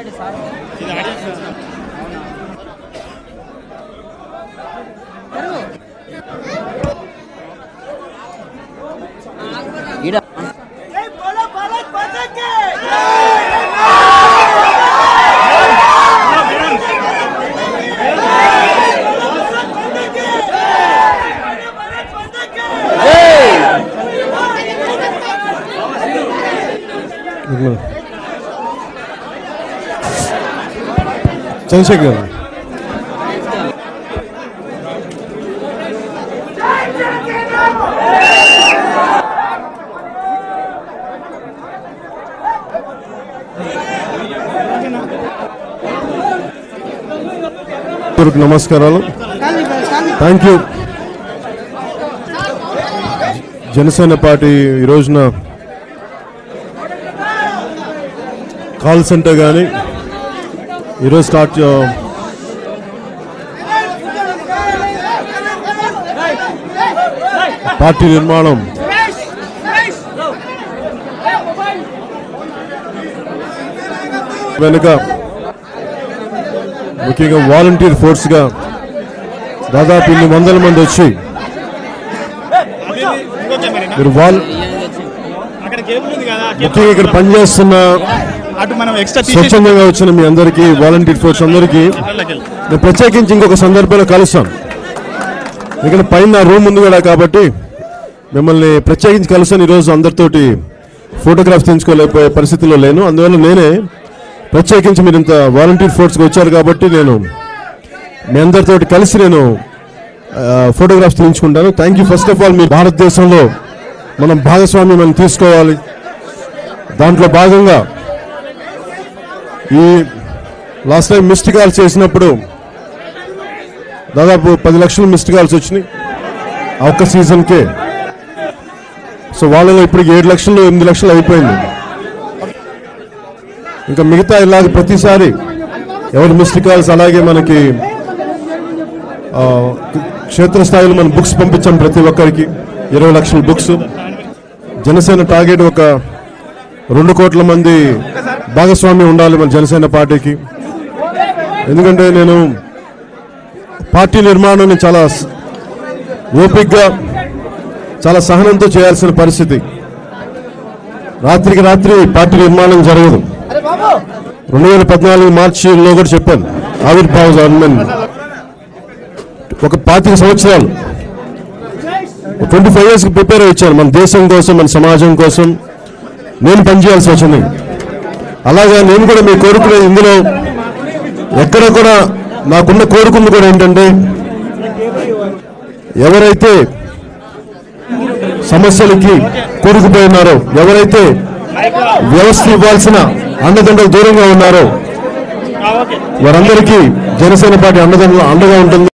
చంద్రశేఖర్ గారు అందరికి నమస్కారాలు థ్యాంక్ యూ జనసేన పార్టీ ఈ రోజున కాల్ సెంటర్ కానీ ఈరోజు స్టార్ట్ చే- పార్టీ నిర్మాణం వెనుక ముఖ్యంగా వాలంటీర్ ఫోర్స్గా దాదాపు ఇన్ని వందల మంది వచ్చి మీరు వాల్ అక్కడ కేబుల్ ఉంది కదా ముఖ్యంగా ఇక్కడ పనిచేస్తున్న అటు మనం ఎక్స్ట్రా స్వచ్ఛందంగా వచ్చిన మీ అందరికీ వాలంటీర్ ఫోర్స్ అందరికీ నేను ప్రత్యేకించి ఇంకొక సందర్భంలో కలుస్తాను ఇక్కడ పైన రూమ్ ఉంది కూడా కాబట్టి మిమ్మల్ని ప్రత్యేకించి కలుస్తాను ఈరోజు అందరితోటి ఫోటోగ్రాఫ్ తీయించుకోలేకపోయే పరిస్థితిలో లేను అందువల్ల నేనే ప్రత్యేకించి మీరు ఇంత వాలంటీర్ ఫోర్స్కి వచ్చారు కాబట్టి నేను మీ అందరితోటి కలిసి నేను ఫోటోగ్రాఫ్స్ తీయించుకుంటాను thank you first of all మీ భారతదేశంలో మనం భాగస్వామ్యం మనం తీసుకోవాలి దాంట్లో భాగంగా ఈ లాస్ట్ టైం మిస్డ్ కాల్స్ చేసినప్పుడు దాదాపు పది లక్షలు మిస్డ్ కాల్స్ వచ్చినాయి ఆ ఒక్క సీజన్కే సో వాళ్ళలో ఇప్పుడు ఏడు లక్షలు ఎనిమిది లక్షలు అయిపోయింది ఇంకా మిగతా ఇలాగ ప్రతిసారి ఎవరు మిస్డ్ కాల్స్ అలాగే మనకి ఆ, క్షేత్రస్థాయిలో మనం బుక్స్ పంపించాం ప్రతి ఒక్కరికి ఇరవై లక్షల బుక్స్ జనసేన టార్గెట్ ఒక రెండు కోట్ల మంది భాగస్వామ్యం ఉండాలి మన జనసేన పార్టీకి ఎందుకంటే నేను పార్టీ నిర్మాణాన్ని చాలా స్- ఓపిక్గా చాలా సహనంతో చేయాల్సిన పరిస్థితి రాత్రికి రాత్రి పార్టీ నిర్మాణం జరగదు రెండు వేల పద్నాలుగు మార్చిలో కూడా చెప్పాను ఆవిర్భావ గవర్నమెంట్ ఒక పాతిక సంవత్సరాలు ట్వంటీ ఫైవ్ ఇయర్స్ ప్రిపేర్ అయ్యాను మన దేశం కోసం మన సమాజం కోసం నేను పనిచేయాల్సి వచ్చింది అలాగా నేను కూడా మీ కోరుకునేది ఇందులో ఎక్కడ కూడా నాకున్న కోరుకుంది కూడా ఏంటంటే ఎవరైతే సమస్యలకి కూరుకుపోయి ఉన్నారో ఎవరైతే వ్యవస్థ ఇవ్వాల్సిన అండదండలు దూరంగా ఉన్నారో వారందరికీ జనసేన పార్టీ అండదండలు అండగా ఉంటుంది